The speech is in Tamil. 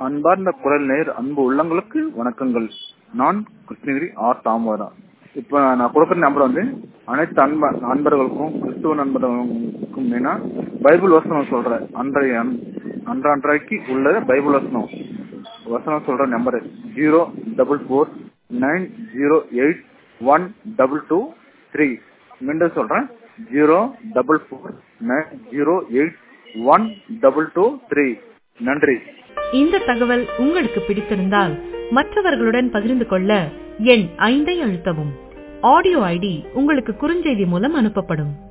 அன்பார்ந்த குரல் நேர் அன்பு உள்ளங்களுக்கு வணக்கங்கள் நான் கிருஷ்ணகிரி ஆர் தாமோதரன் இப்போ நான் கொடுக்குற நம்பர் வந்து அனைத்து அன்ப நண்பர்களுக்கும் கிறிஸ்துவ நண்பர்களுக்கும் மெயினா பைபிள் வசனம் சொல்றேன் அன்றைய அன்றான்றைக்கு உள்ள பைபிள் வசனம் வசனம் சொல்ற number zero double four nine zero eight one double two three மீண்டும் சொல்றேன் zero double four nine zero eight one double two three நன்றி இந்த தகவல் உங்களுக்கு பிடித்திருந்தால் மற்றவர்களுடன் பகிர்ந்து கொள்ள எண் ஐந்தை அழுத்தவும் ஆடியோ ஐடி உங்களுக்கு குறுஞ்செய்தி மூலம் அனுப்பப்படும்